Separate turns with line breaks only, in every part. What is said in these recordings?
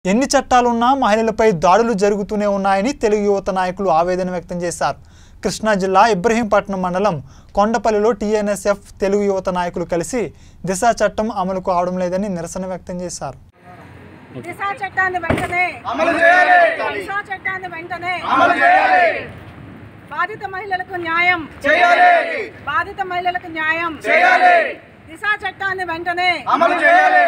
ఎన్ని చట్టాలున్నా మహిళలపై దాడులు జరుగుతూనే ఉన్నాయని తెలుగు యువత నాయకులు ఆవేదన వ్యక్తం చేశారు కృష్ణా జిల్లా ఇబ్రహీంపట్నం మండలం కొండపల్లిలో టీఎన్ఎస్ఎఫ్ తెలుగు యువత నాయకులు కలిసి దిశా చట్టం అమలు కావడం లేదని నిరసన వ్యక్తం చేశారు
దిశా చట్టాన్ని వెంటనే
అమలు చేయాలి
దిశా చట్టాన్ని వెంటనే
అమలు చేయాలి
బాధిత మహిళలకు న్యాయం
చేయాలి
బాధిత మహిళలకు న్యాయం
చేయాలి
దిశా చట్టాన్ని వెంటనే
అమలు చేయాలి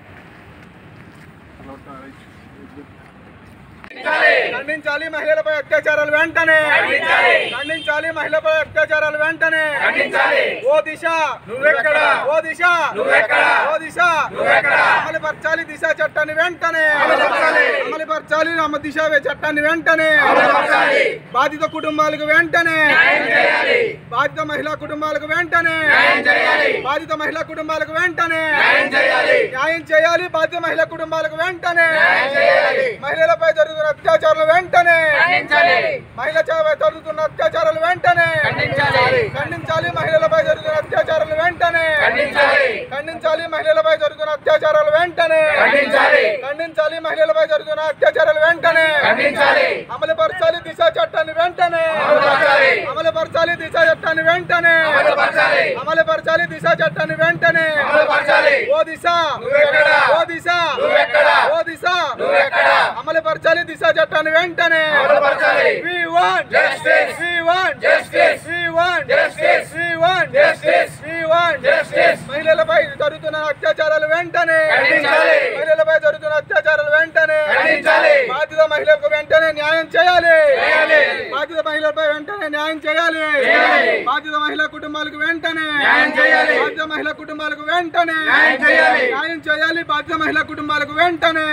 ఖండించాలి మహిళలపై అత్యాచారాలు వెంటనే ఖండించాలి మహిళలపై అత్యాచారాలు వెంటనే ఓ దిశ నువ్వెక్కడ ఓ దిశ నువ్వెక్కడ ఓ దిశ నువ్వెక్కడ అమలుపరచాలి దిశ చట్టాన్ని వెంటనే అమలుపరచాలి అమ్మ దిశ చట్టాన్ని వెంటనే బాధిత కుటుంబాలకు వెంటనే బాధిత మహిళా కుటుంబాలకు వెంటనే బాధిత మహిళా కుటుంబాలకు వెంటనే న్యాయం చేయాలి బాధిత మహిళా కుటుంబాలకు వెంటనే మహిళలపై జరుగుతున్న అత్యాచారాలు వెంటనే మహిళ జరుగుతున్న అత్యాచారాలు వెంటనే ఖండించాలి మహిళలపై జరుగుతున్న అత్యాచారాలు వెంటనే ఖండించాలి మహిళలపై జరుగుతున్న అత్యాచారాలు వెంటనే ఖండించాలి మహిళలపై జరుగుతున్న అత్యాచారాలు వెంటనే అమలుపరచాలి దిశ చట్టాన్ని వెంటనే అమలుపరచాలి దిశ చట్టాన్ని వెంటనే అమలుపరచాలి దిశ చట్టాన్ని వెంటనే ఓ దిశ ఓ దిశ ఓ దిశ అమలుపరచాలి దిశ చట్టాన్ని వెంటనే We want justice. We want justice. We want justice. We want justice. We want justice. మహిళలపై జరుగుతున్న అత్యాచారాలు వెంటనే మహిళలపై జరుగుతున్న అత్యాచారాలు వెంటనే బాధిత మహిళలకు వెంటనే న్యాయం చేయాలి బాధిత మహిళలపై వెంటనే న్యాయం చేయాలి బాధిత మహిళా కుటుంబాలకు వెంటనే బాధిత మహిళా కుటుంబాలకు వెంటనే న్యాయం చేయాలి బాధిత మహిళా కుటుంబాలకు వెంటనే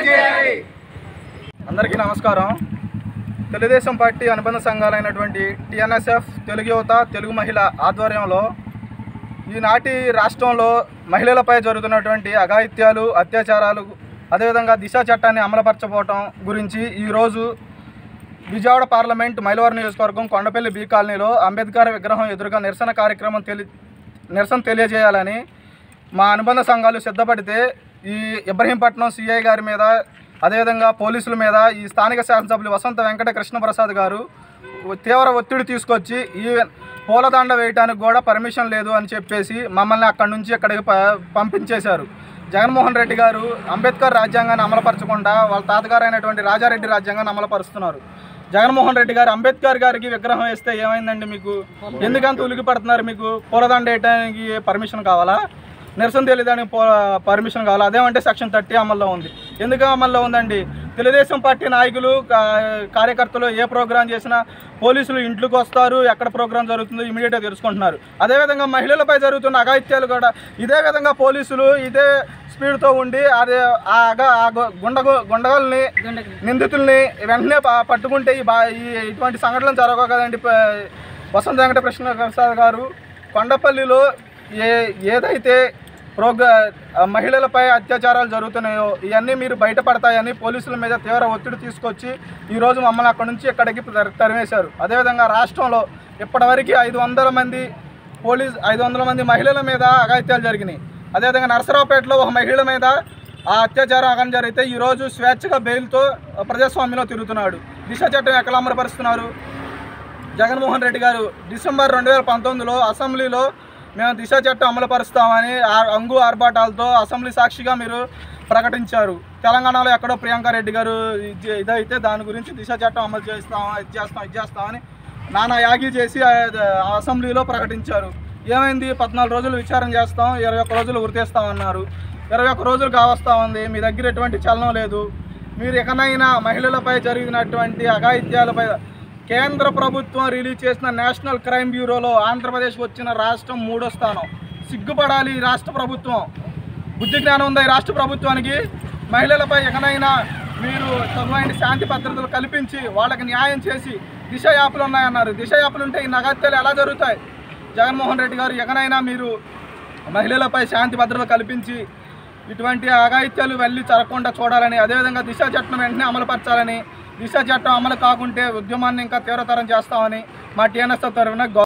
అందరికీ నమస్కారం తెలుగుదేశం పార్టీ అనుబంధ సంఘాలైనటువంటి టిఎన్ఎస్ఎఫ్ తెలుగు యువత తెలుగు మహిళ ఆధ్వర్యంలో ఈనాటి రాష్ట్రంలో మహిళలపై జరుగుతున్నటువంటి అఘాయిత్యాలు అత్యాచారాలు అదేవిధంగా దిశ చట్టాన్ని అమలుపరచబోవటం గురించి ఈరోజు విజయవాడ పార్లమెంట్ మైలవరం నియోజకవర్గం కొండపల్లి బీ కాలనీలో అంబేద్కర్ విగ్రహం ఎదురుగా నిరసన కార్యక్రమం తెలి నిరసన తెలియజేయాలని మా అనుబంధ సంఘాలు సిద్ధపడితే ఈ ఇబ్రహీంపట్నం సిఐ గారి మీద అదేవిధంగా పోలీసుల మీద ఈ స్థానిక శాసనసభ్యులు వసంత వెంకట కృష్ణప్రసాద్ గారు తీవ్ర ఒత్తిడి తీసుకొచ్చి ఈ పూలదండ వేయడానికి కూడా పర్మిషన్ లేదు అని చెప్పేసి మమ్మల్ని అక్కడి నుంచి ఇక్కడికి ప- పంపించేశారు జగన్మోహన్ రెడ్డి గారు అంబేద్కర్ రాజ్యాంగాన్ని అమలుపరచకుండా వాళ్ళ తాతగారు అయినటువంటి రాజారెడ్డి రాజ్యాంగాన్ని అమలుపరుస్తున్నారు జగన్మోహన్ రెడ్డి గారు అంబేద్కర్ గారికి విగ్రహం వేస్తే ఏమైందండి మీకు ఎందుకంత ఉలికి పడుతున్నారు మీకు పూలదండ వేయడానికి పర్మిషన్ కావాలా నిరసన తెలియదానికి పో పర్మిషన్ కావాలి అదేమంటే సెక్షన్ థర్టీ అమల్లో ఉంది ఎందుకు అమల్లో ఉందండి తెలుగుదేశం పార్టీ నాయకులు కా- కార్యకర్తలు ఏ ప్రోగ్రాం చేసినా పోలీసులు ఇంట్లోకి వస్తారు ఎక్కడ ప్రోగ్రాం జరుగుతుందో ఇమీడియట్గా తెలుసుకుంటున్నారు అదేవిధంగా మహిళలపై జరుగుతున్న అఘాయిత్యాలు కూడా ఇదే విధంగా పోలీసులు ఇదే స్పీడ్తో ఉండి అదే ఆ అగ ఆ గు- గుండగు గుండగల్ని నిందితుల్ని వెంటనే ప- పట్టుకుంటే ఈ బా ఈ ఇటువంటి సంఘటనలు జరగవు కదండి ప- వసంత వెంకట కృష్ణ ప్రసాద్ గారు కొండపల్లిలో ఏ ఏదైతే ప్రోగ్రా ఆ మహిళలపై అత్యాచారాలు జరుగుతున్నాయో ఇవన్నీ మీరు బయటపడతాయని పోలీసుల మీద తీవ్ర ఒత్తిడి తీసుకొచ్చి ఈరోజు మమ్మల్ని అక్కడి నుంచి ఇక్కడికి తరి- తరిమేశారు అదేవిధంగా రాష్ట్రంలో ఇప్పటివరకు ఐదు వందల మంది పోలీస్ ఐదు వందల మంది మహిళల మీద అఘాయిత్యాలు జరిగినాయి అదేవిధంగా నరసరావుపేటలో ఒక మహిళ మీద ఆ అత్యాచారం అగం జరిగితే ఈరోజు స్వేచ్ఛగా బెయిల్తో ప్రజాస్వామ్యంలో తిరుగుతున్నాడు దిశ చట్టం ఎక్కడ అమలుపరుస్తున్నారు జగన్మోహన్ రెడ్డి గారు డిసెంబర్ రెండు వేల పంతొమ్మిదిలో అసెంబ్లీలో మేము దిశ చట్టం అమలుపరుస్తామని ఆ- అంగు ఆర్భాటాలతో అసెంబ్లీ సాక్షిగా మీరు ప్రకటించారు తెలంగాణలో ఎక్కడో ప్రియాంక రెడ్డి గారు ఇది- ఇదైతే దాని గురించి దిశ చట్టం అమలు చేస్తాం ఇది చేస్తాం ఇది చేస్తామని నానా యాగి చేసి ఆ- ఆ అసెంబ్లీలో ప్రకటించారు ఏమైంది పద్నాలుగు రోజులు విచారణ చేస్తాం ఇరవై ఒక్క రోజులు గుర్తిస్తామన్నారు ఇరవై ఒక్క రోజులు కావస్తా ఉంది మీ దగ్గర ఎటువంటి చలనం లేదు మీరు ఎకనైనా మహిళలపై జరిగినటువంటి అఘాయిత్యాలపై కేంద్ర ప్రభుత్వం రిలీజ్ చేసిన నేషనల్ క్రైమ్ బ్యూరోలో ఆంధ్రప్రదేశ్ వచ్చిన రాష్ట్రం మూడో స్థానం సిగ్గుపడాలి ఈ రాష్ట్ర ప్రభుత్వం బుద్ధి జ్ఞానం ఉందా ఈ రాష్ట్ర ప్రభుత్వానికి మహిళలపై ఎకనైనా మీరు తగువైన శాంతి భద్రతలు కల్పించి వాళ్ళకి న్యాయం చేసి దిశ యాప్లు ఉన్నాయన్నారు దిశ యాప్లు ఉంటే ఈ నగత్యాలు ఎలా జరుగుతాయి జగన్మోహన్ రెడ్డి గారు ఎకనైనా మీరు మహిళలపై శాంతి భద్రతలు కల్పించి ఇటువంటి అఘాయిత్యాలు వెళ్ళి జరగకుండా చూడాలని అదేవిధంగా దిశ చట్టం వెంటనే అమలుపరచాలని దిశ చట్టం అమలు కాకుంటే ఉద్యమాన్ని ఇంకా తీవ్రతరం చేస్తామని మా టీఎన్ఎస్ తరఫున గౌ-